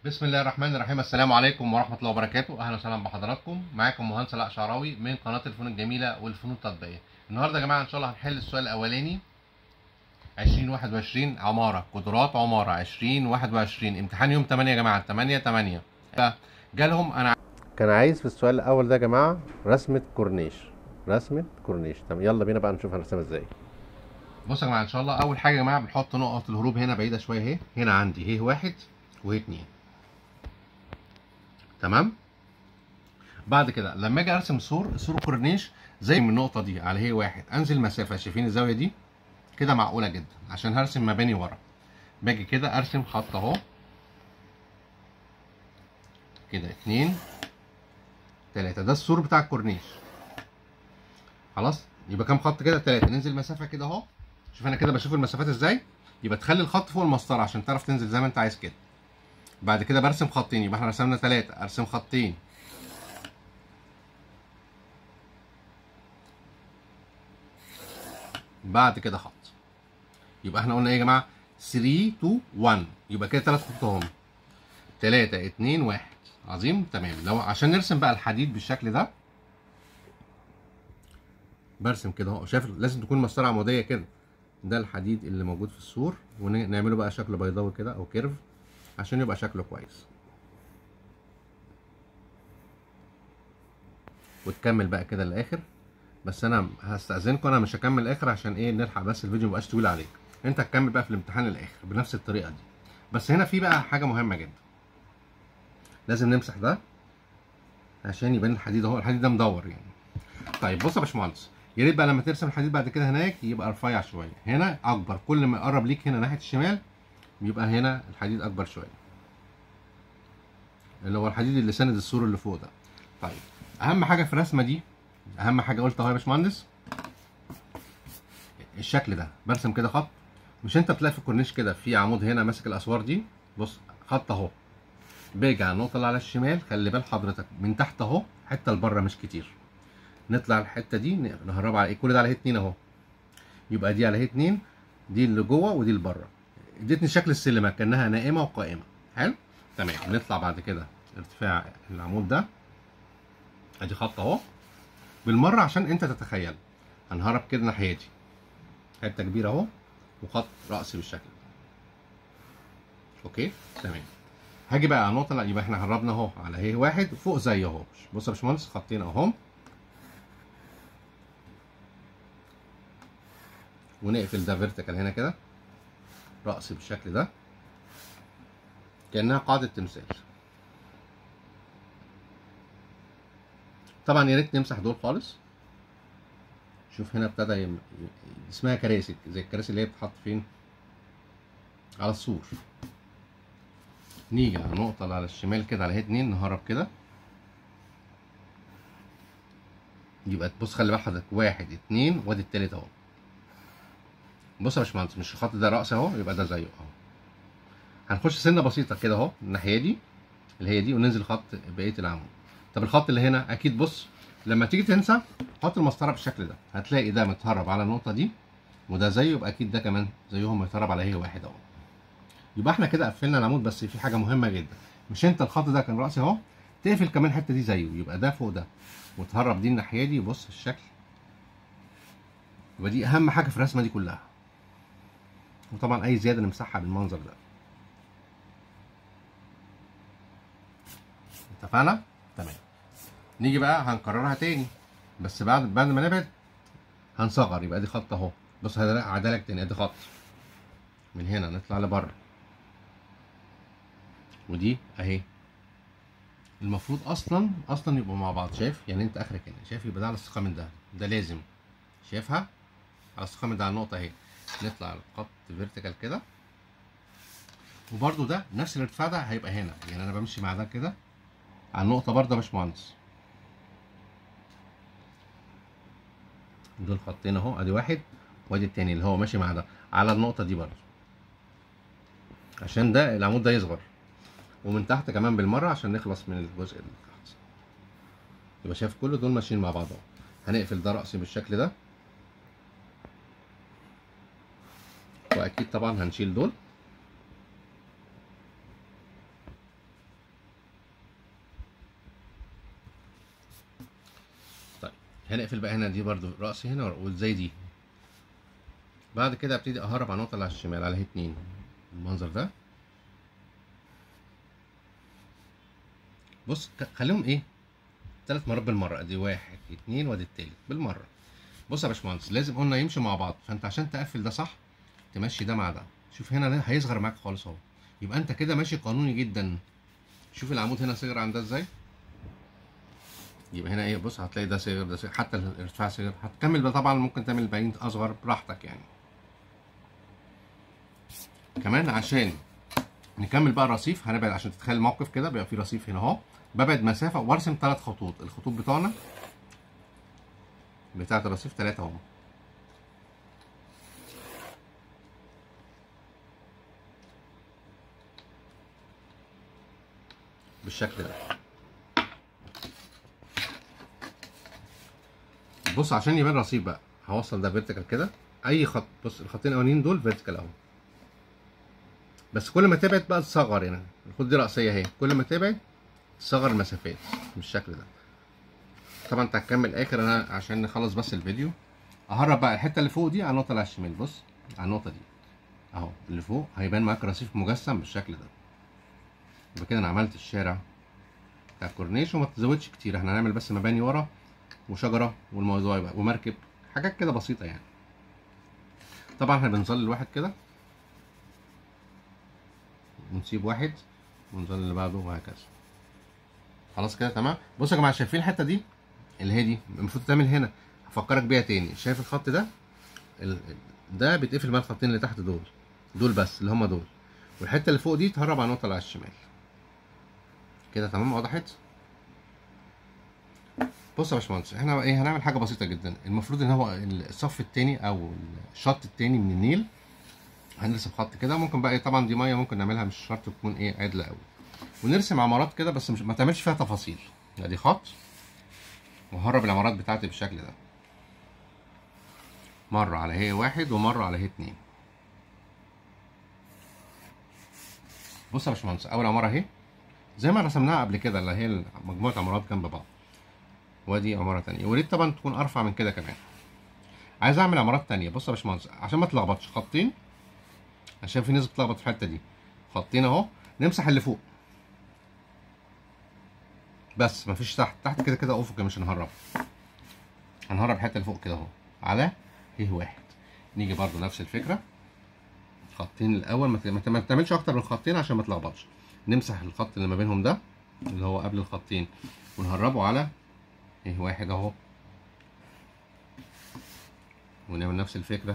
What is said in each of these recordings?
بسم الله الرحمن الرحيم السلام عليكم ورحمة الله وبركاته أهلا وسهلا بحضراتكم معاكم مهندس علاء شعراوي من قناة الفنون الجميلة والفنون التطبيقية النهاردة يا جماعة إن شاء الله هنحل السؤال الأولاني 2021 عمارة قدرات عمارة 2021 امتحان يوم 8 يا جماعة 8 8 جالهم أنا كان عايز في السؤال الاول ده يا جماعه رسمه كورنيش رسمه كورنيش طب يلا بينا بقى نشوف هنرسمها ازاي بصوا يا جماعة إن شاء الله أول حاجة يا جماعة بنحط نقط الهروب هنا بعيدة شوية أهي هنا عندي هي واحد وهي اتنين تمام بعد كده لما اجي ارسم سور سور كورنيش زي من النقطه دي على هي واحد انزل مسافه شايفين الزاويه دي كده معقوله جدا عشان هرسم مباني ورا باجي كده ارسم خط اهو كده اتنين تلاته ده السور بتاع الكورنيش خلاص يبقى كام خط كده تلاته ننزل مسافه كده اهو شوف انا كده بشوف المسافات ازاي يبقى تخلي الخط فوق المسطره عشان تعرف تنزل زي ما انت عايز كده بعد كده برسم خطين يبقى احنا رسمنا ثلاثة ارسم خطين بعد كده خط يبقى احنا قلنا ايه يا جماعة 3 2 1 يبقى كده ثلاث خطوط اهم 3 2 1 عظيم تمام لو عشان نرسم بقى الحديد بالشكل ده برسم كده اهو شايف لازم تكون مسطرة عمودية كده ده الحديد اللي موجود في السور ونعمله بقى شكل بيضاوي كده او كيرف عشان يبقى شكله كويس وتكمل بقى كده للاخر بس انا هستاذنكم انا مش هكمل الاخر عشان ايه نلحق بس الفيديو مبقاش طويل عليك انت هتكمل بقى في الامتحان للاخر بنفس الطريقه دي بس هنا في بقى حاجه مهمه جدا لازم نمسح ده عشان يبان الحديد اهو الحديد ده مدور يعني طيب بص يا باشمهندس يا ريت بقى لما ترسم الحديد بعد كده هناك يبقى رفيع شويه هنا اكبر كل ما يقرب ليك هنا ناحيه الشمال بيبقى هنا الحديد اكبر شويه اللي هو الحديد اللي ساند السور اللي فوق ده طيب اهم حاجه في الرسمه دي اهم حاجه قلت اهو يا باشمهندس الشكل ده برسم كده خط مش انت بتلاقي في الكورنيش كده في عمود هنا ماسك الاسوار دي بص خط اهو باجي على النقطه اللي على الشمال خلي بال حضرتك من تحت اهو حته لبره مش كتير نطلع الحته دي نهربها على ايه كل ده على هي اتنين اهو يبقى دي على هي اتنين دي اللي جوه ودي اللي بره ادتني شكل السلمه كانها نائمه وقائمه حلو تمام نطلع بعد كده ارتفاع العمود ده ادي خط اهو بالمره عشان انت تتخيل هنهرب كده الناحيه دي حته كبيره اهو وخط راسي بالشكل ده اوكي تمام هاجي بقى على النقطه لا يبقى احنا هربنا اهو على هي واحد فوق زي اهو بص يا باشمهندس خطين اهم ونقفل ده فيرتيكال هنا كده رأسي بالشكل ده كأنها قاعدة تمثال طبعا يا ريت نمسح دول خالص شوف هنا ابتدى يم... اسمها كراسي زي الكراسي اللي هي بتتحط فين على السور نيجي على النقطة اللي على الشمال كده على هي اتنين نهرب كده يبقى تبص خلي بال حضرتك واحد اتنين وادي التالت اهو بص يا باشمهندس مش الخط ده رأس اهو يبقى ده زيه اهو هنخش سنه بسيطه كده اهو الناحيه دي اللي هي دي وننزل خط بقيه العمود طب الخط اللي هنا اكيد بص لما تيجي تنسى حط المسطره بالشكل ده هتلاقي ده متهرب على النقطه دي وده زيه يبقى اكيد ده كمان زيهم متهرب على هي واحد اهو يبقى احنا كده قفلنا العمود بس في حاجه مهمه جدا مش انت الخط ده كان راسي اهو تقفل كمان الحته دي زيه يبقى ده فوق ده وتهرب دي الناحيه دي بص الشكل يبقى دي اهم حاجه في الرسمه دي كلها وطبعا اي زياده نمسحها بالمنظر ده اتفقنا تمام نيجي بقى هنكررها تاني بس بعد بعد ما نبعد هنصغر يبقى دي خط اهو بص هعدلك تاني ادي خط من هنا نطلع لبره ودي اهي المفروض اصلا اصلا يبقوا مع بعض شايف يعني انت اخرك هنا شايف يبقى ده على استقامه ده ده لازم شايفها على استقامه ده على النقطه اهي نطلع الخط فيرتيكال كده وبرده ده نفس الارتفاع ده هيبقى هنا يعني انا بمشي مع ده كده على النقطه برده يا باشمهندس دول خطين اهو ادي واحد وادي التاني اللي هو ماشي مع ده على النقطه دي برده عشان ده العمود ده يصغر ومن تحت كمان بالمره عشان نخلص من الجزء اللي تحت يبقى شايف كل دول ماشيين مع بعض اهو هنقفل ده رأسي بالشكل ده واكيد طبعا هنشيل دول هنقفل بقى هنا دي برضو رأسي هنا وزي دي بعد كده ابتدي اهرب على النقطة اللي على الشمال على هي اتنين المنظر ده بص ك- خليهم ايه تلات مرات بالمرة ادي واحد اتنين وادي التالت بالمرة بص يا باشمهندس لازم قلنا يمشي مع بعض فانت عشان تقفل ده صح تمشي ده مع ده شوف هنا ده هيصغر معاك خالص اهو يبقى انت كده ماشي قانوني جدا شوف العمود هنا صغر عن ده ازاي يبقى هنا ايه بص هتلاقي ده صغر ده صغر حتى الارتفاع صغر هتكمل بقى طبعا ممكن تعمل الباقيين اصغر براحتك يعني كمان عشان نكمل بقى الرصيف هنبعد عشان تتخيل الموقف كده بيبقى في رصيف هنا اهو ببعد مسافه وارسم ثلاث خطوط الخطوط بتوعنا بتاعه الرصيف ثلاثه اهو بالشكل ده بص عشان يبان رصيف بقى هوصل ده فيرتيكال كده اي خط بص الخطين الاولانيين دول فيرتيكال اهو بس كل ما تبعد بقى تصغر هنا الخط دي رأسية اهي كل ما تبعد تصغر المسافات بالشكل ده طبعا انت هتكمل اخر انا عشان نخلص بس الفيديو اهرب بقى الحته اللي فوق دي على النقطه اللي على الشمال بص على النقطه دي اهو اللي فوق هيبان معاك رصيف مجسم بالشكل ده يبقى كده انا عملت الشارع بتاع الكورنيش وما تزودش كتير احنا هنعمل بس مباني ورا وشجره والموضوع يبقى ومركب حاجات كده بسيطه يعني طبعا احنا بنظلل واحد كده ونسيب واحد ونظلل اللي بعده وهكذا خلاص كده تمام بصوا يا جماعه شايفين الحته دي اللي هي دي المفروض تعمل هنا هفكرك بيها تاني شايف الخط ده ال- ده بيتقفل مع الخطين اللي تحت دول دول بس اللي هم دول والحته اللي فوق دي تهرب على النقطه اللي على الشمال كده تمام وضحت بص يا باشمهندس احنا ايه هنعمل حاجه بسيطه جدا المفروض ان هو الصف التاني او الشط التاني من النيل هنرسم خط كده ممكن بقى ايه طبعا دي ميه ممكن نعملها مش شرط تكون ايه عدله قوي ونرسم عمارات كده بس مش ما تعملش فيها تفاصيل ادي خط وهرب العمارات بتاعتي بالشكل ده مرة على هي واحد ومرة على هي اتنين بص يا باشمهندس أول عمارة أهي زي ما رسمناها قبل كده اللي هي مجموعة عمارات جنب بعض وادي عمارة تانية وريت طبعا تكون أرفع من كده كمان عايز أعمل عمارات تانية بص يا باشمهندس عشان ما تلخبطش خطين عشان في ناس بتلخبط في الحتة دي خطين أهو نمسح اللي فوق بس مفيش تحت تحت كده كده افقي مش هنهرب هنهرب الحته اللي فوق كده اهو على ه واحد نيجي برضو نفس الفكره خطين الاول ما ت- ما ت- ما تعملش اكتر من خطين عشان ما تلخبطش نمسح الخط اللي ما بينهم ده اللي هو قبل الخطين ونهربه على ه واحد اهو ونعمل نفس الفكره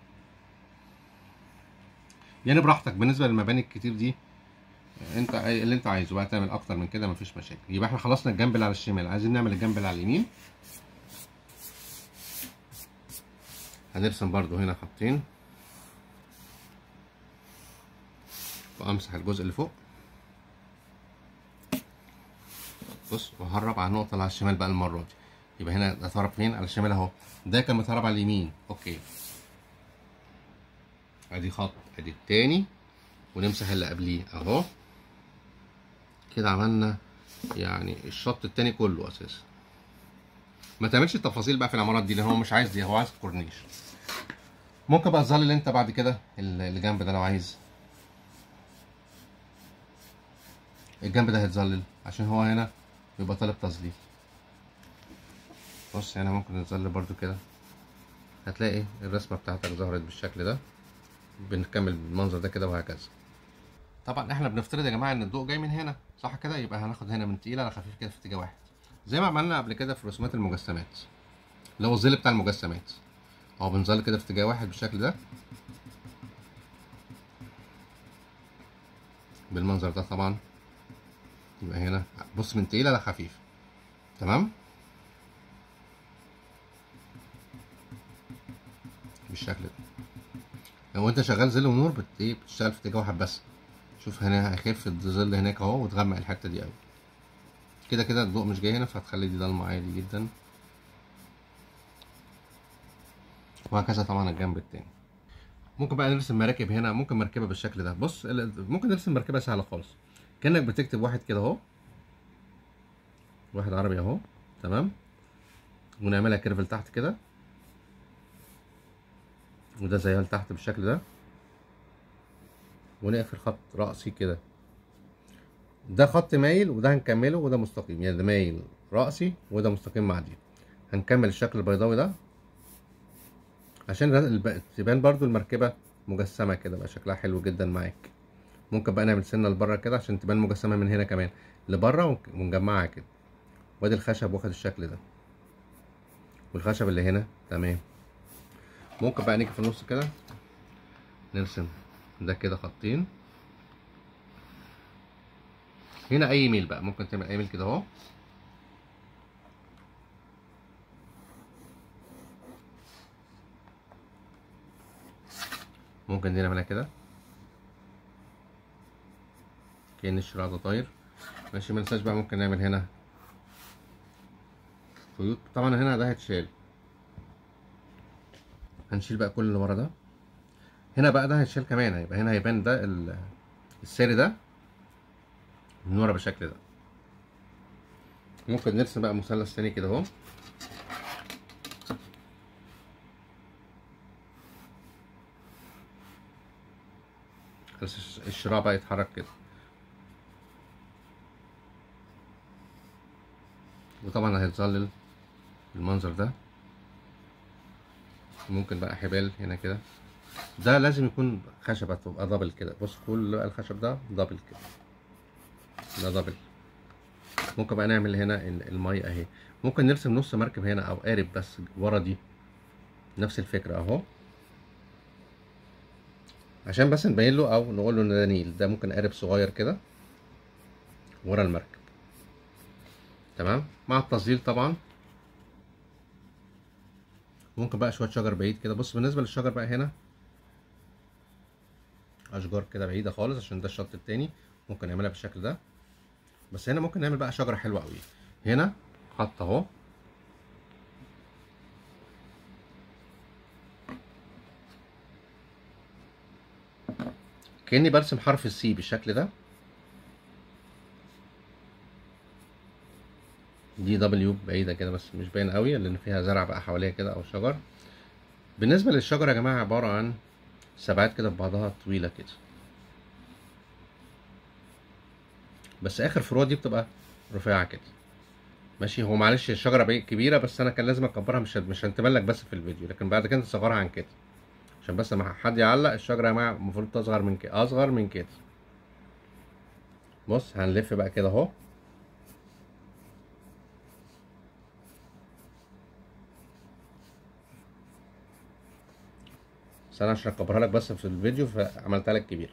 يعني براحتك بالنسبه للمباني الكتير دي انت اللي انت عايزه بقى تعمل اكتر من كده مفيش مشاكل يبقى احنا خلصنا الجنب اللي على الشمال عايزين نعمل الجنب اللي على اليمين هنرسم برضو هنا خطين وامسح الجزء اللي فوق بص وهرب على النقطة اللي على الشمال بقى المرة دي يبقى هنا ده اتهرب فين على الشمال اهو ده كان متهرب على اليمين اوكي ادي خط ادي التاني ونمسح اللي قبليه اهو كده عملنا يعني الشط التاني كله اساسا ما تعملش التفاصيل بقى في العمارات دي لان هو مش عايز دي هو عايز كورنيش ممكن بقى تظلل انت بعد كده اللي جنب ده لو عايز الجنب ده هيتظلل عشان هو هنا بيبقى طالب تظليل بص هنا ممكن نتظلل برضو كده هتلاقي الرسمة بتاعتك ظهرت بالشكل ده بنكمل بالمنظر ده كده وهكذا طبعا احنا بنفترض يا جماعه ان الضوء جاي من هنا صح كده يبقى هناخد هنا من تقيل على خفيف كده في اتجاه واحد زي ما عملنا قبل كده في رسومات المجسمات اللي هو الظل بتاع المجسمات اهو بنظل كده في اتجاه واحد بالشكل ده بالمنظر ده طبعا يبقى هنا بص من تقيل على خفيف تمام بالشكل ده لو انت شغال ظل ونور بت ايه بتشتغل في اتجاه واحد بس شوف هنا هيخف الظل هناك اهو وتغمق الحته دي قوي كده كده الضوء مش جاي هنا فهتخلي دي ضلمه عادي جدا وهكذا طبعا الجنب التاني ممكن بقى نرسم مراكب هنا ممكن مركبه بالشكل ده بص ال- ممكن نرسم مركبه سهله خالص كانك بتكتب واحد كده اهو واحد عربي اهو تمام ونعملها كيرف لتحت كده وده زيها لتحت بالشكل ده ونقفل خط رأسي كده ده خط مايل وده هنكمله وده مستقيم يعني ده مايل رأسي وده مستقيم مع دي هنكمل الشكل البيضاوي ده عشان الب- تبان برضو المركبة مجسمة كده بقى شكلها حلو جدا معاك ممكن بقى نعمل سنة لبره كده عشان تبان مجسمة من هنا كمان لبره ونك- ونجمعها كده وادي الخشب واخد الشكل ده والخشب اللي هنا تمام ممكن بقى نيجي في النص كده نرسم ده كده خطين هنا اي ميل بقى ممكن تعمل اي ميل كده اهو ممكن دي نعملها كده كأن الشراع ده طاير ماشي مننساش بقى ممكن نعمل هنا خيوط طبعا هنا ده هيتشال هنشيل بقى كل اللي ورا ده هنا بقى ده هيتشال كمان هيبقى هنا هيبان ده ال- الساري ده من ورا بالشكل ده ممكن نرسم بقى مثلث تاني كده اهو بس الش- الشراع بقى يتحرك كده وطبعا هيتظلل المنظر ده ممكن بقى حبال هنا كده ده لازم يكون خشبة تبقى دبل كده بص كل بقى الخشب ده دبل كده ده دبل ممكن بقى نعمل هنا ال- المية اهي ممكن نرسم نص مركب هنا او قارب بس ورا دي نفس الفكرة اهو عشان بس نبين له او نقول له ان ده نيل ده ممكن قارب صغير كده ورا المركب تمام مع التظليل طبعا ممكن بقى شويه شجر بعيد كده بص بالنسبه للشجر بقى هنا اشجار كده بعيده خالص عشان ده الشط التاني ممكن نعملها بالشكل ده بس هنا ممكن نعمل بقى شجره حلوه قوي هنا خط اهو كاني برسم حرف السي بالشكل ده دي دبليو بعيده كده بس مش باين قوي لان فيها زرع بقى حواليها كده او شجر بالنسبه للشجره يا جماعه عباره عن سبعات كده في بعضها طويله كده بس اخر فروع دي بتبقى رفيعه كده ماشي هو معلش الشجره بعيد كبيره بس انا كان لازم اكبرها مش مش هنتبان لك بس في الفيديو لكن بعد كده تصغرها عن كده عشان بس ما حد يعلق الشجره يا جماعه المفروض تصغر من كده اصغر من كده بص هنلف بقى كده اهو بس انا عشان اكبرها لك بس في الفيديو فعملتها لك كبيره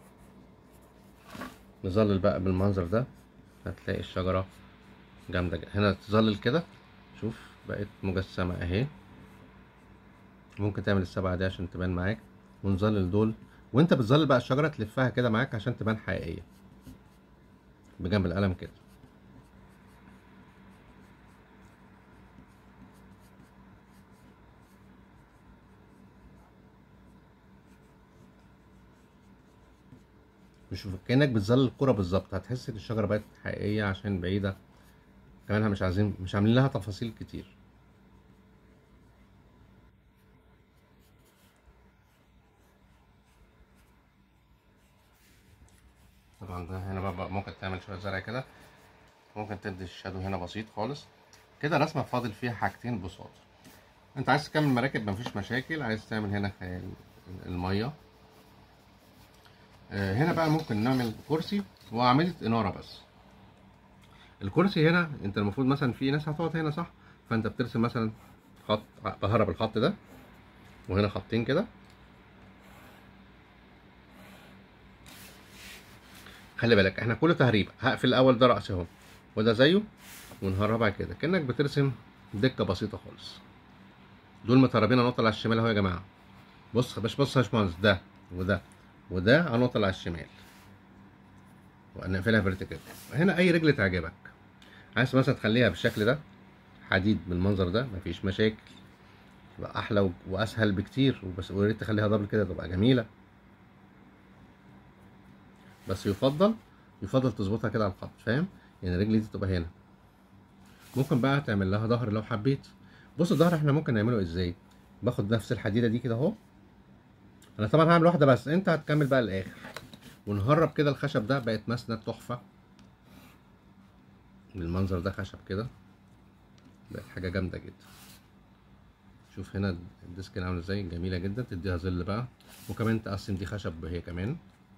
نظلل بقى بالمنظر ده هتلاقي الشجره جامده جدا هنا تظلل كده شوف بقت مجسمه اهي ممكن تعمل السبعه دي عشان تبان معاك ونظلل دول وانت بتظلل بقى الشجره تلفها كده معاك عشان تبان حقيقيه بجنب القلم كده مش كأنك بتظلل الكرة بالظبط هتحس ان الشجرة بقت حقيقية عشان بعيدة كمان مش عايزين مش عاملين لها تفاصيل كتير طبعا ده هنا بقى, بقى ممكن تعمل شوية زرع كده ممكن تدي الشادو هنا بسيط خالص كده رسمة فاضل فيها حاجتين بساط انت عايز تكمل مراكب مفيش مشاكل عايز تعمل هنا خيال المية آه، هنا بقى ممكن نعمل كرسي وعملية إنارة بس الكرسي هنا انت المفروض مثلا في ناس هتقعد هنا صح فانت بترسم مثلا خط بهرب الخط ده وهنا خطين كده خلي بالك احنا كله تهريب هقفل الاول ده رأس اهو وده زيه ونهربها كده كأنك بترسم دكة بسيطة خالص دول متهربين هنقطة على الشمال اهو يا جماعة بص باش بص يا باشمهندس ده وده وده هنقطة على الشمال ونقفلها فيرتيكال هنا اي رجل تعجبك عايز مثلا تخليها بالشكل ده حديد بالمنظر ده مفيش مشاكل تبقى احلى و- واسهل بكتير وبس ويا ريت تخليها دبل كده تبقى جميله بس يفضل يفضل تظبطها كده على الخط فاهم يعني الرجل دي تبقى هنا ممكن بقى تعمل لها ظهر لو حبيت بص الظهر احنا ممكن نعمله ازاي باخد نفس الحديده دي كده اهو انا طبعا هعمل واحده بس انت هتكمل بقى الاخر ونهرب كده الخشب ده بقت مسند تحفه بالمنظر ده خشب كده بقت حاجه جامده جدا شوف هنا الديسك عامله ازاي جميله جدا تديها ظل بقى وكمان تقسم دي خشب هي كمان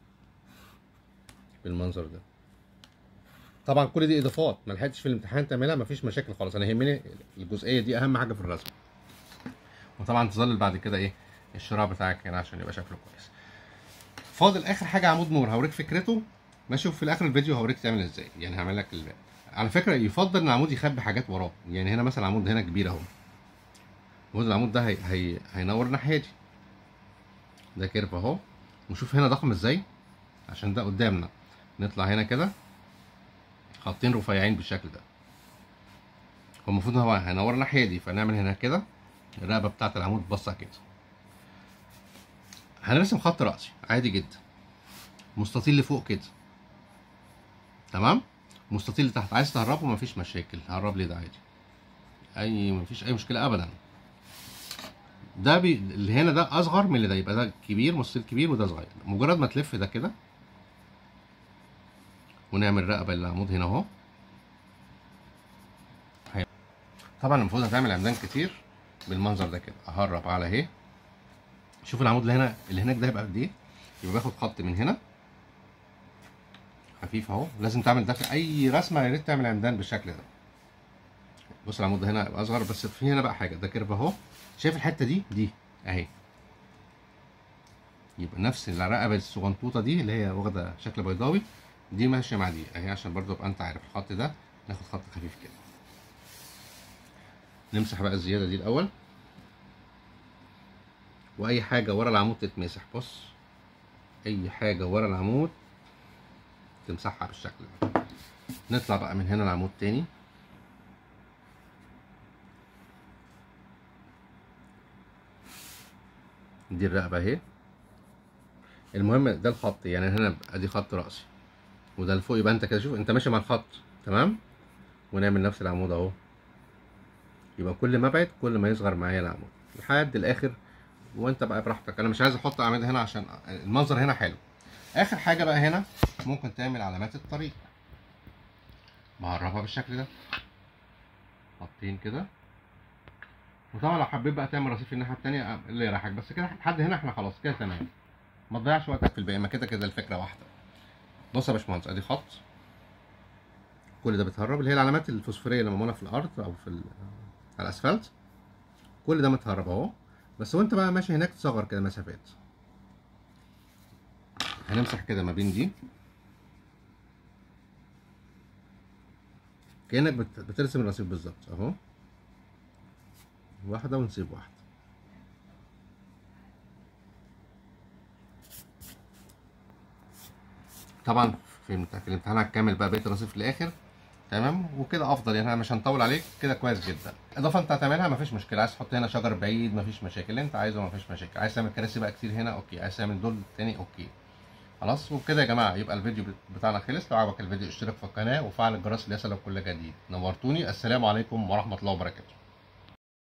بالمنظر ده طبعا كل دي اضافات ما لحقتش في الامتحان تعملها مفيش مشاكل خالص انا يهمني الجزئيه دي اهم حاجه في الرسم وطبعا تظلل بعد كده ايه الشراع بتاعك هنا عشان يبقى شكله كويس فاضل اخر حاجه عمود نور هوريك فكرته ماشي وفي الاخر الفيديو هوريك تعمل ازاي يعني هعمل لك ال... على فكره يفضل ان العمود يخبي حاجات وراه يعني هنا مثلا عمود هنا كبير اهو المفروض العمود ده هي... هي... هينور الناحيه دي ده كيرف اهو وشوف هنا ضخم ازاي عشان ده قدامنا نطلع هنا كده خطين رفيعين بالشكل ده هو المفروض هو هينور الناحيه دي فنعمل هنا كده الرقبه بتاعه العمود باصه كده هنرسم خط رأسي عادي جدا مستطيل لفوق كده تمام مستطيل لتحت عايز تهربه مفيش مشاكل هرب لي ده عادي اي مفيش اي مشكله ابدا ده بي... اللي هنا ده اصغر من اللي ده يبقى ده كبير مستطيل كبير وده صغير مجرد ما تلف ده كده ونعمل رقبه للعمود هنا اهو هي- طبعا المفروض هتعمل عمدان كتير بالمنظر ده كده اهرب على اهي شوف العمود اللي هنا اللي هناك ده هيبقى قد ايه يبقى باخد خط من هنا خفيف اهو لازم تعمل ده في اي رسمه يا ريت تعمل عمدان بالشكل ده بص العمود ده هنا هيبقى اصغر بس في هنا بقى حاجه ده كيرف اهو شايف الحته دي دي اهي يبقى نفس الرقبه الصغنطوطه دي اللي هي واخده شكل بيضاوي دي ماشيه مع دي اهي عشان برضو ابقى انت عارف الخط ده ناخد خط خفيف كده نمسح بقى الزياده دي الاول واي حاجه ورا العمود تتمسح بص اي حاجه ورا العمود تمسحها بالشكل ده نطلع بقى من هنا العمود تاني دي الرقبه اهي المهم ده الخط يعني هنا ادي خط راسي وده لفوق يبقى انت كده شوف انت ماشي مع الخط تمام ونعمل نفس العمود اهو يبقى كل ما ابعد كل ما يصغر معايا العمود لحد الاخر وانت بقى براحتك انا مش عايز احط اعمده هنا عشان المنظر هنا حلو اخر حاجه بقى هنا ممكن تعمل علامات الطريق بهربها بالشكل ده خطين كده وطبعا لو حبيت بقى تعمل رصيف الناحيه التانية اللي يريحك بس كده لحد هنا احنا خلاص كده تمام ما تضيعش وقتك في الباقي ما كده كده الفكره واحده بص يا باشمهندس ادي خط كل ده بتهرب اللي هي العلامات الفوسفوريه اللي معموله في الارض او في ال- على الاسفلت كل ده متهرب اهو بس وانت بقى ماشي هناك تصغر كده مسافات هنمسح كده ما بين دي كانك بت- بترسم الرصيف بالظبط اهو واحده ونسيب واحده طبعا في الامت- في الامتحان هتكمل بقى بقيه الرصيف للاخر تمام وكده افضل يعني انا مش هنطول عليك كده كويس جدا اضافه انت هتعملها مفيش مشكله عايز تحط هنا شجر بعيد مفيش مشاكل اللي انت عايزه مفيش مشاكل عايز تعمل كراسي بقى كتير هنا اوكي عايز تعمل دول تاني اوكي خلاص وبكده يا جماعه يبقى الفيديو بتاعنا خلص لو عجبك الفيديو اشترك في القناه وفعل الجرس ليصلك كل جديد نورتوني السلام عليكم ورحمه الله وبركاته